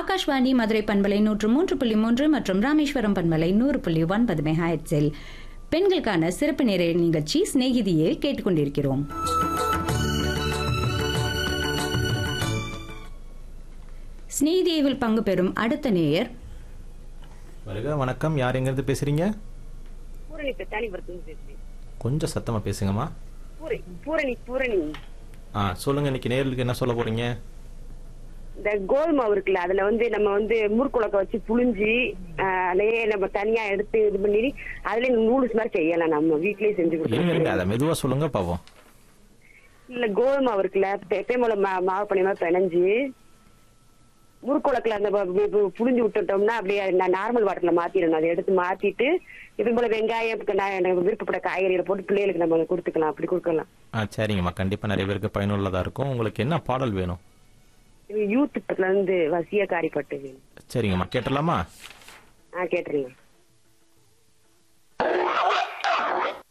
ஆகாஷ்வாணி மதுரை பண்பலை நூற்று மூன்று புள்ளி மூன்று மற்றும் ராமேஸ்வரம் பண்பலை நூறு புள்ளி ஒன்பது மெகாஹெட்ஸில் பெண்களுக்கான சிறப்பு நேர நிகழ்ச்சி சிநேகிதியை கேட்டுக்கொண்டிருக்கிறோம் சிநேகிதியில் பங்கு பெறும் அடுத்த நேயர் வருக வணக்கம் யார் எங்கேருந்து பேசுறீங்க பூரணி பெத்தானிபுரத்துல பேசுறேன் கொஞ்சம் சத்தமா பேசுங்கம்மா பூரணி பூரணி பூரணி ஆ சொல்லுங்க இன்னைக்கு நேர்களுக்கு என்ன சொல்ல போறீங்க இந்த கோல் மாவு இருக்குல்ல அதுல வந்து நம்ம வந்து முறுக்குழக்க வச்சு புழிஞ்சு ஆஹ், அதையே நம்ம தனியா எடுத்து இது பண்ணி அதுல நூடுல்ஸ் மாதிரி செய்யலாம் நம்ம வீட்லயே செஞ்சு இருங்க இருங்க கொடுக்கலாம் அதை மெதுவா சொல்லுங்க பாப்போம் இல்ல கோல் மாவு இருக்குல்ல பெப்பைமோல மாவு பண்ணி மாதிரி பிணைஞ்சு முறுக்குழக்குல அந்த ப- பு- பு- புழிஞ்சு விட்டுட்டோம்னா அப்படியே நார்மல் வாட்டர்ல மாத்திடணும் அதை எடுத்து மாத்திட்டு எப்பயும் போல வெங்காயம் க- நான் எனக்கு விருப்பப்பட்ட காய்கறிகளை போட்டு பிள்ளைகளுக்கு நம்ம கொடுத்துக்கலாம் அப்படி கொடுக்கலாம் ஆ சரிங்கம்மா கண்டிப்பா நிறைய பேருக்கு பயனுள்ளதா இருக்கும் உங்களுக்கு என்ன பாடல் வேணும் இது யூத் பத்துல இருந்து வசிய காரிப்பட்டு சரிங்கம்மா கேட்டலாமா ஆ கேட்டுருங்க